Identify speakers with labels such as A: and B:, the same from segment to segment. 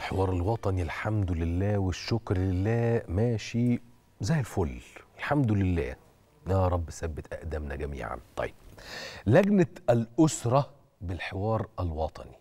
A: الحوار الوطني الحمد لله والشكر لله ماشي زي الفل الحمد لله يا رب ثبت أقدامنا جميعا طيب لجنة الأسرة بالحوار الوطني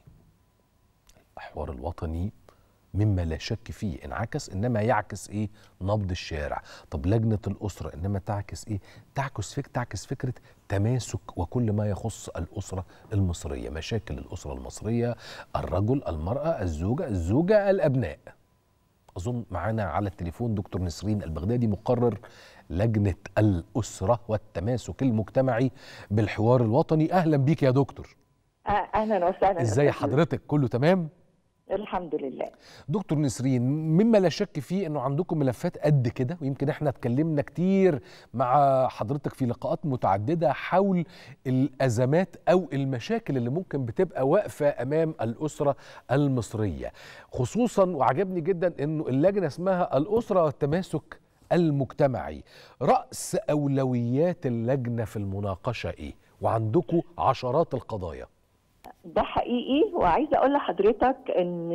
A: الحوار الوطني مما لا شك فيه انعكس انما يعكس ايه نبض الشارع طب لجنه الاسره انما تعكس ايه تعكس فك تعكس فكره تماسك وكل ما يخص الاسره المصريه مشاكل الاسره المصريه الرجل المراه الزوجه الزوجه الابناء اظن معانا على التليفون دكتور نسرين البغدادي مقرر لجنه الاسره والتماسك المجتمعي بالحوار الوطني اهلا بيك يا دكتور
B: اهلا وسهلا
A: ازاي حضرتك كله تمام
B: الحمد لله
A: دكتور نسرين مما لا شك فيه انه عندكم ملفات قد كده ويمكن احنا اتكلمنا كتير مع حضرتك في لقاءات متعدده حول الازمات او المشاكل اللي ممكن بتبقى واقفه امام الاسره المصريه خصوصا وعجبني جدا انه اللجنه اسمها الاسره والتماسك المجتمعي راس اولويات اللجنه في المناقشه ايه وعندكم عشرات القضايا
B: ده حقيقي وعايزه اقول لحضرتك ان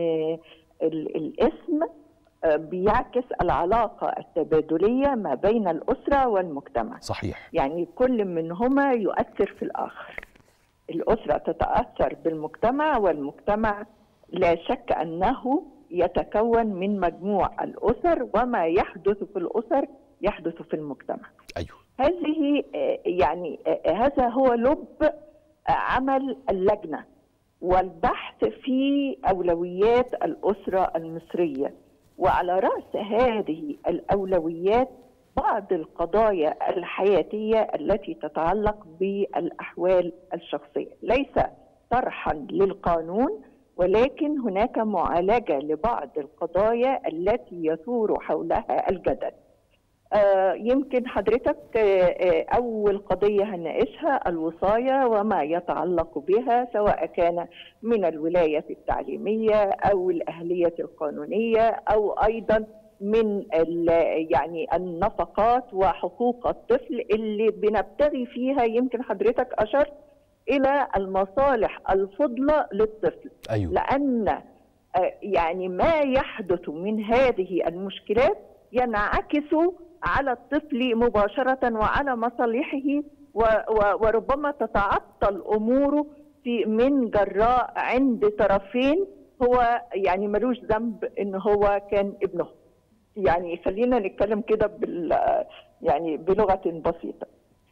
B: الاسم بيعكس العلاقه التبادليه ما بين الاسره والمجتمع
A: صحيح
B: يعني كل منهما يؤثر في الاخر الاسره تتاثر بالمجتمع والمجتمع لا شك انه يتكون من مجموع الاسر وما يحدث في الاسر يحدث في المجتمع
A: ايوه
B: هذه يعني هذا هو لب عمل اللجنه والبحث في اولويات الاسره المصريه وعلى راس هذه الاولويات بعض القضايا الحياتيه التي تتعلق بالاحوال الشخصيه ليس طرحا للقانون ولكن هناك معالجه لبعض القضايا التي يثور حولها الجدل آه يمكن حضرتك آه آه أول قضية هنناقشها الوصاية وما يتعلق بها سواء كان من الولاية التعليمية أو الأهلية القانونية أو أيضا من يعني النفقات وحقوق الطفل اللي بنبتغي فيها يمكن حضرتك أشرت إلى المصالح الفضلى للطفل
A: أيوه.
B: لأن يعني ما يحدث من هذه المشكلات ينعكس على الطفل مباشرة وعلى مصالحه وربما تتعطل أموره في من جراء عند طرفين هو يعني ملوش ذنب ان هو كان ابنه يعني خلينا نتكلم كده بال يعني بلغه بسيطه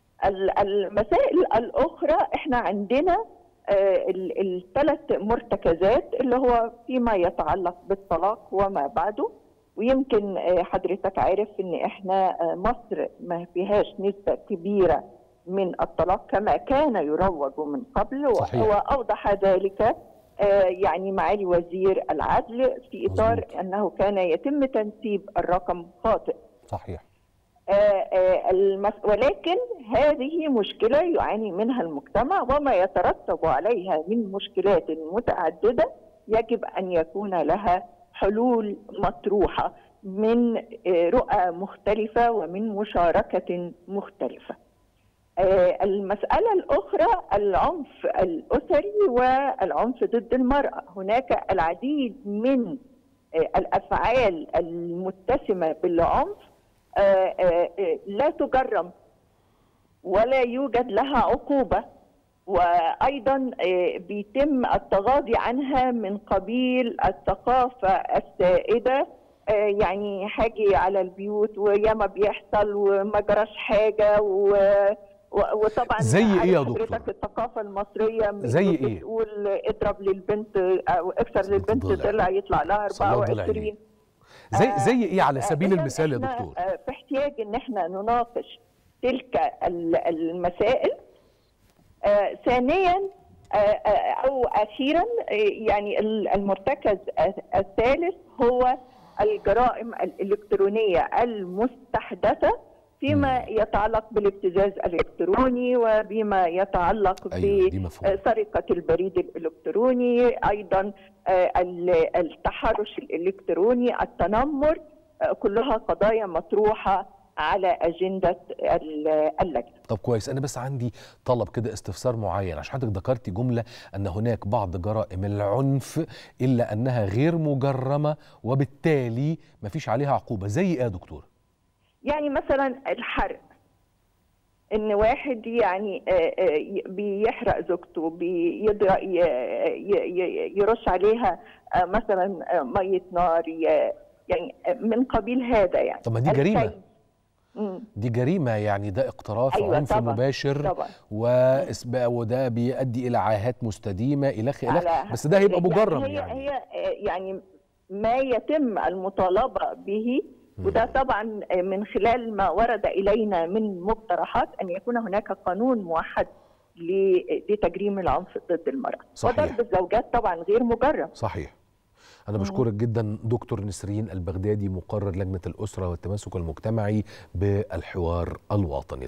B: المسائل الاخرى احنا عندنا الثلاث مرتكزات اللي هو فيما يتعلق بالطلاق وما بعده ويمكن حضرتك عارف ان احنا مصر ما فيهاش نسبه كبيره من الطلاق كما كان يروج من قبل
A: صحيح.
B: واوضح ذلك يعني معالي وزير العدل في اطار
A: مظبوط.
B: انه كان يتم تنسيب الرقم خاطئ
A: صحيح
B: المس... ولكن هذه مشكله يعاني منها المجتمع وما يترتب عليها من مشكلات متعدده يجب ان يكون لها حلول مطروحه من رؤى مختلفه ومن مشاركه مختلفه. المساله الاخرى العنف الاسري والعنف ضد المراه، هناك العديد من الافعال المتسمه بالعنف لا تجرم ولا يوجد لها عقوبه وايضا بيتم التغاضي عنها من قبيل الثقافه السائده يعني حاجي على البيوت وياما بيحصل وما جراش حاجه و وطبعا
A: زي ايه يا دكتور؟
B: حضرتك الثقافه المصريه
A: زي ايه؟
B: بتقول اضرب للبنت او اكسر للبنت ضلع يطلع لها 24
A: زي زي ايه على سبيل المثال يا دكتور؟
B: في احتياج ان احنا نناقش تلك المسائل آه ثانيا آه او اخيرا يعني المرتكز الثالث هو الجرائم الالكترونيه المستحدثه فيما يتعلق بالابتزاز الالكتروني وبما يتعلق
A: أيوة
B: بسرقه البريد الالكتروني ايضا التحرش الالكتروني التنمر كلها قضايا مطروحه على اجنده ال- اللجنه
A: طب كويس انا بس عندي طلب كده استفسار معين عشان حضرتك ذكرتي جمله ان هناك بعض جرائم العنف الا انها غير مجرمه وبالتالي ما فيش عليها عقوبه زي ايه يا دكتور
B: يعني مثلا الحرق ان واحد يعني آه، آه، بيحرق زوجته بيضرب ي- ي- ي- يرش عليها آه، مثلا آه، ميه نار ي- يعني من قبيل هذا يعني
A: طب ما دي جريمة.
B: الكي. مم.
A: دي جريمه يعني ده اقتراف
B: أيوة
A: عنف
B: طبعاً،
A: مباشر
B: طبعا
A: وإسباء وده بيؤدي الى عاهات مستديمه الى اخ الى
B: على-
A: آخ. بس ده هيبقى مجرم
B: هي
A: يعني
B: هي آه، يعني ما يتم المطالبه به وده طبعا من خلال ما ورد الينا من مقترحات ان يكون هناك قانون موحد ل- لتجريم العنف ضد المراه
A: صحيح.
B: وضرب الزوجات طبعا غير مجرم
A: صحيح أنا بشكرك جدا دكتور نسرين البغدادي مقرر لجنة الأسرة والتماسك المجتمعي بالحوار الوطني